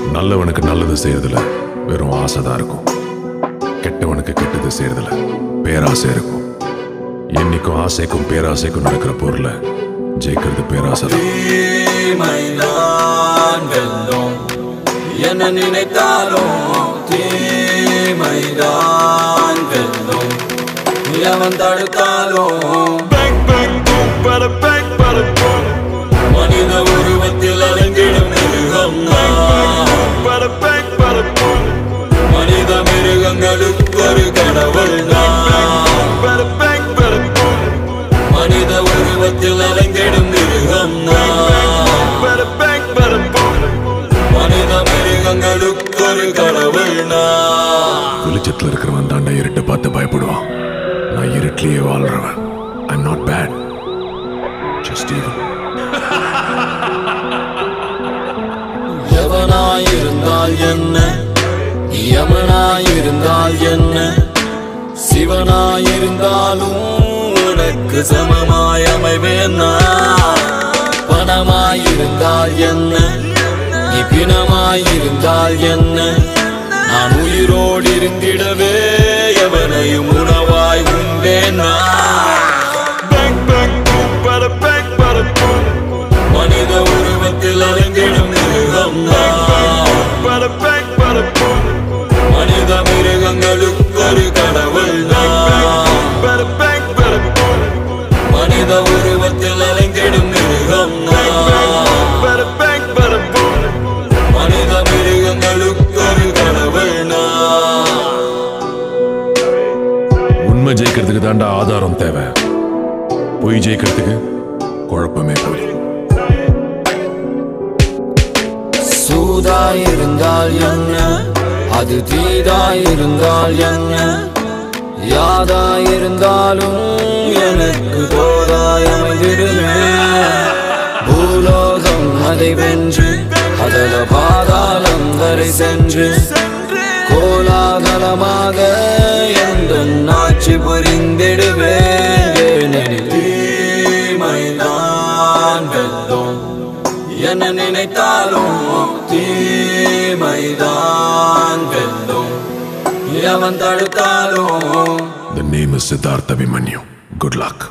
நல்லவனுக்கு நல்லது செய்யறதுல வெறும் ஆசை தான் இருக்கும் கெட்டவனுக்கு கெட்டது செய்யறதுல பேராசை இருக்கும் என்னைக்கும் ஆசைக்கும் பேராசைக்கும் நடக்கிற பொருளை ஜெயிக்கிறது பேராசை தான் தீமைதான் வெல்லும் என்ன நினைத்தாலும் தீமைதான் வெல்லும் எவன் தடுத்தாலும் மனித உருவத்தில் அலைந்திடும் மிருகம் மனித மிருகங்களுக்கு ஒரு கடவுள் மனித உருவத்தில் அலைந்திடும் மிருகம் மனித மிருகங்களுக்கு ஒரு கடவுள் வெளிச்சத்துல இருக்கிறவன் தாண்டா இருட்டை பார்த்து பயப்படுவான் நான் இருட்டிலேயே வாழ்றவன் I'm not bad just even எவனாயிருந்தால் என்ன யமனாயிருந்தால் என்ன சிவனாயிருந்தாலும் உனக்கு சமமாய் அமைவேன் நான். பணமாயிருந்தால் என்ன நீ பிணமாயிருந்தால் என்ன நான் உயிரோடு இருந்திடவே எவனையும் உணவாய் உண்டேன் நான். மனித உருவத்தில் அலைந்திடும் மிருகம் நான். மனித மிருகங்களுக்கு ஒரு கடவுள் நான். மனித உருவத்தில் அலைந்திடும் மிருகம் நான். மனித மிருகங்களுக்கு ஒரு கடவுள் நான். உண்மை ஜெயிக்கிறதுக்கு தாண்டா ஆதாரம் தேவை பொய் ஜெயிக்கிறதுக்கு குழப்பமே போதும் சூதாயிருந்தால் என்ன அது தீதாயிருந்தால் என்ன யாதாயிருந்தாலும் எனக்கு தோதாய் அமைந்திடுமே பூலோகம் அதை வென்று அதல பாதாளம் வரை சென்று கோலாகலமாக எந்த ஆட்சி புரிந்திடுவேன் ஏனெனில் தீமைதான் வெல்லும் என்ன நினைத்தாலும் தீமைதான் வெல்லும் எவன் தடுத்தாலும் The name is Siddhartha Abhimanyu. Good luck.